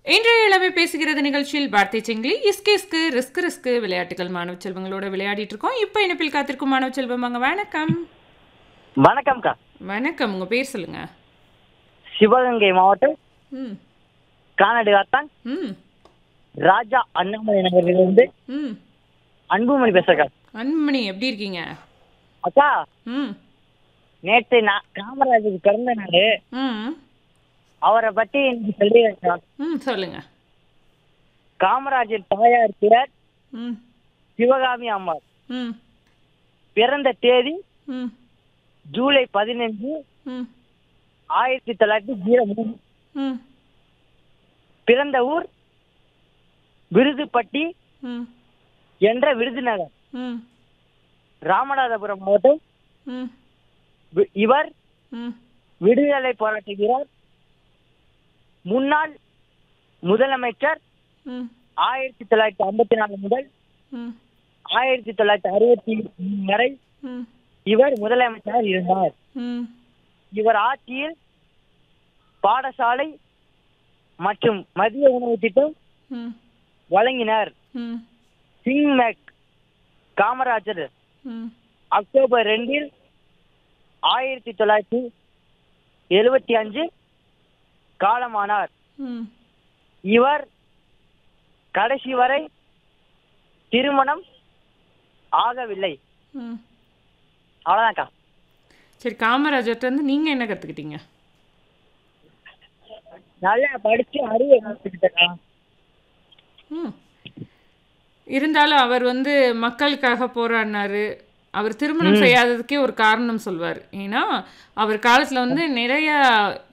இன்றைய இளமை பேசுகிறது நிகழ்ச்சியில் வார்த்தை செங்கிலி இஸ்கேஸ்க்கு ரிஸ்க் ரிஸ்க் விளையாட்டுகள் மாணவ செல்வங்களோட விளையாடிட்டு இருக்கோம் இப்போ இணைப்பில் காத்திருக்கும் மாணவ செல்வம் வாங்க வணக்கம் வணக்கம்க்கா வணக்கம் உங்க பேர் சொல்லுங்க சிவகங்கை மாவட்டம் ம் கானாடு காத்தான் ம் ராஜா அண்ணாமலை நகரிலிருந்து ம் அன்புமணி பேசுறக்கா அன்புமணி எப்படி இருக்கீங்க அக்கா ம் நேற்று நான் காமராஜருக்கு பிறந்த நாள் ம் அவரை பத்தி எனக்கு சொல்லியிருக்கா ம் சொல்லுங்க காமராஜர் தாயார் பேர் ம் சிவகாமி அம்மாள் ம் பிறந்த தேதி ம் ஜூலை பதினஞ்சு ம் ஆயிரத்தி தொள்ளாயிரத்தி ஜீரோ மூணு ம் பிறந்த ஊர் விருதுப்பட்டி ம் என்ற விருதுநகர் ம் ராமநாதபுரம் மாவட்டம் ம் வி- இவர் ம் விடுதலை போராட்ட வீரர் முன்னாள் முதலமைச்சர் ம் ஆயிரத்தி தொள்ளாயிரத்தி ஐம்பத்தி நாலு முதல் ம் ஆயிரத்தி தொள்ளாயிரத்தி அறுபத்தி மூணு வரை ம் இவர் முதலமைச்சராக இருந்தார் ம் இவர் ஆட்சியில் பாடசாலை மற்றும் மதிய உணவு திட்டம் ம் வழங்கினார் ம் சிங் மேக் காமராஜர் ம் அக்டோபர் ரெண்டில் ஆயிரத்தி தொள்ளாயிரத்தி எழுபத்தி அஞ்சு காலமானார் ம் இவர் கடைசி வரை திருமணம் ஆகவில்லை ம் அவ்வளோதான்க்கா சரி காமராஜர்ட்ட இருந்து நீங்க என்ன கத்துக்கிட்டீங்க நல்லா படிச்சு அறிவை வளர்த்துக்கிட்டேக்கா ம் இருந்தாலும் அவர் வந்து மக்களுக்காக போராடினாரு அவர் திருமணம் செய்யாததுக்கே ஒரு காரணம் சொல்வார் ஏன்னா அவர் காலத்தில் வந்து நிறைய